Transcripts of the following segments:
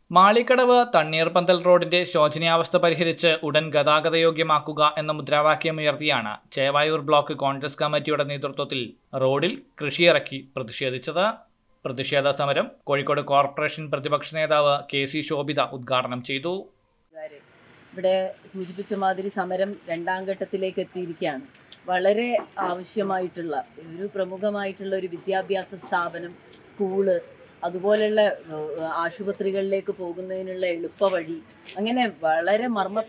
മാളിക്കടവ് തണ്ണീർപന്തൽ റോഡിന്റെ ശോചനീയാവസ്ഥ പരിഹരിച്ച് ഉടൻ ഗതാഗതയോഗ്യമാക്കുക എന്ന മുദ്രാവാക്യമുയർത്തിയാണ് ചേവായൂർ ബ്ലോക്ക് കോൺഗ്രസ് കമ്മിറ്റിയുടെ നേതൃത്വത്തിൽ റോഡിൽ കൃഷിയിറക്കി പ്രതിഷേധിച്ചത് പ്രതിഷേധ സമരം കോഴിക്കോട് കോർപ്പറേഷൻ പ്രതിപക്ഷ നേതാവ് കെ സി ശോഭിത ഉദ്ഘാടനം ചെയ്തു ആൾക്കാര് ഇവിടെ സൂചിപ്പിച്ച മാതിരി സമരം രണ്ടാം ഘട്ടത്തിലേക്ക് എത്തിയിരിക്കുകയാണ് വളരെ ആവശ്യമായിട്ടുള്ള ഒരു പ്രമുഖമായിട്ടുള്ള ഒരു വിദ്യാഭ്യാസ സ്ഥാപനം സ്കൂള് അതുപോലെയുള്ള ഏഹ്, ആശുപത്രികളിലേക്ക് പോകുന്നതിനുള്ള എളുപ്പവഴി അങ്ങനെ വളരെ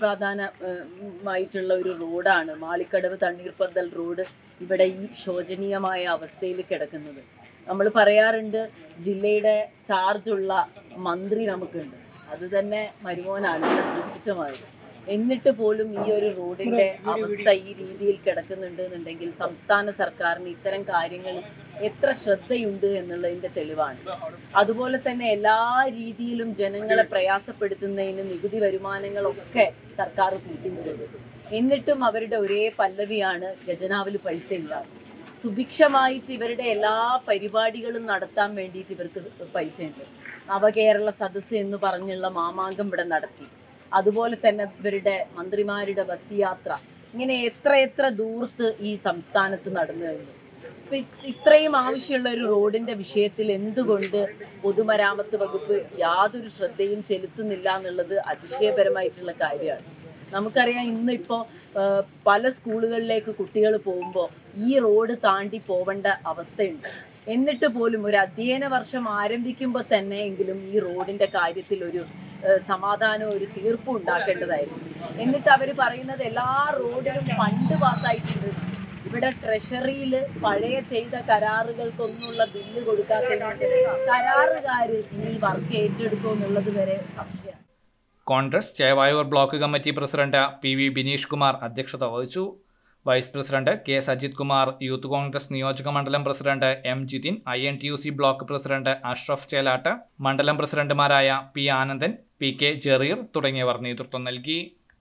മർമ്മപ്രാധാനമായിട്ടുള്ള ഒരു റോഡാണ് മാളിക്കടവ് തണ്ണീർപ്പന്തൽ റോഡ് ഇവിടെ ഈ ശോചനീയമായ അവസ്ഥയിൽ കിടക്കുന്നത് നമ്മൾ പറയാറുണ്ട് ജില്ലയുടെ ചാർജുള്ള മന്ത്രി നമുക്കുണ്ട് അത് തന്നെ മരുമോനാണ് ഇവിടെ സൂചിപ്പിച്ച മാതിരി എന്നിട്ട് പോലും ഈ ഒരു റോഡിന്റെ അവസ്ഥ ഈ രീതിയിൽ കിടക്കുന്നുണ്ട് എന്നുണ്ടെങ്കിൽ സംസ്ഥാന സർക്കാരിന് ഇത്തരം കാര്യങ്ങളിൽ എത്ര ശ്രദ്ധയുണ്ട് എന്നുള്ളതിന്റെ തെളിവാണ് അതുപോലെ തന്നെ എല്ലാ രീതിയിലും ജനങ്ങളെ പ്രയാസപ്പെടുത്തുന്നതിന് നികുതി വരുമാനങ്ങളൊക്കെ സർക്കാർ കൂട്ടിയിട്ടുണ്ട് എന്നിട്ടും അവരുടെ ഒരേ പല്ലവിയാണ് ഖജനാവിൽ പൈസ ഇല്ലാതെ സുഭിക്ഷമായിട്ട് ഇവരുടെ എല്ലാ പരിപാടികളും നടത്താൻ വേണ്ടിയിട്ട് ഇവർക്ക് പൈസയുണ്ട് നവകേരള സദസ്സ് എന്ന് പറഞ്ഞുള്ള മാമാങ്കം ഇവിടെ നടത്തി അതുപോലെ തന്നെ ഇവരുടെ മന്ത്രിമാരുടെ ബസ് യാത്ര ഇങ്ങനെ എത്ര എത്ര ദൂർത്ത് ഈ സംസ്ഥാനത്ത് നടന്നു കഴിഞ്ഞു ഇപ്പൊ ഇത് ഇത്രയും ആവശ്യമുള്ള ഒരു റോഡിന്റെ വിഷയത്തിൽ എന്തുകൊണ്ട് പൊതുമരാമത്ത് വകുപ്പ് യാതൊരു ശ്രദ്ധയും ചെലുത്തുന്നില്ല എന്നുള്ളത് അതിശയപരമായിട്ടുള്ള കാര്യമാണ് നമുക്കറിയാം ഇന്നിപ്പോ ആ, പല സ്കൂളുകളിലേക്ക് കുട്ടികൾ പോകുമ്പോൾ ഈ റോഡ് താണ്ടി പോവേണ്ട അവസ്ഥയുണ്ട് എന്നിട്ട് പോലും ഒരു അധ്യയന വർഷം ആരംഭിക്കുമ്പോൾ തന്നെ എങ്കിലും ഈ റോഡിന്റെ കാര്യത്തിൽ ഒരു ആ, സമാധാനവും ഒരു തീർപ്പും ഉണ്ടാക്കേണ്ടതായിരുന്നു എന്നിട്ട് അവർ പറയുന്നത് എല്ലാ റോഡിലും ഫണ്ട് പാസ്സായിട്ടുണ്ട് ഇവിടെ ട്രഷറിയിൽ പഴയ ചെയ്ത കരാറുകൾക്കൊന്നുമുള്ള ബില്ല് കൊടുക്കാത്തതുകൊണ്ട് കരാറുകാർ ഈ വർക്ക് ഏറ്റെടുക്കുമോ എന്നുള്ളത് വരെ സംശയമാണ് Congress Chevayur block committee president P V Bineesh Kumar അധ്യക്ഷത വഹിച്ചു vice president K Sajith Kumar youth Congress നിയോജക മണ്ഡലം president M Jithin I N T U C block president Ashraf Chelat മണ്ഡലം പ്രസിഡന്റുമാരായ P Anandan P K Jareer തുടങ്ങിയവർ നേതൃത്വം നൽകി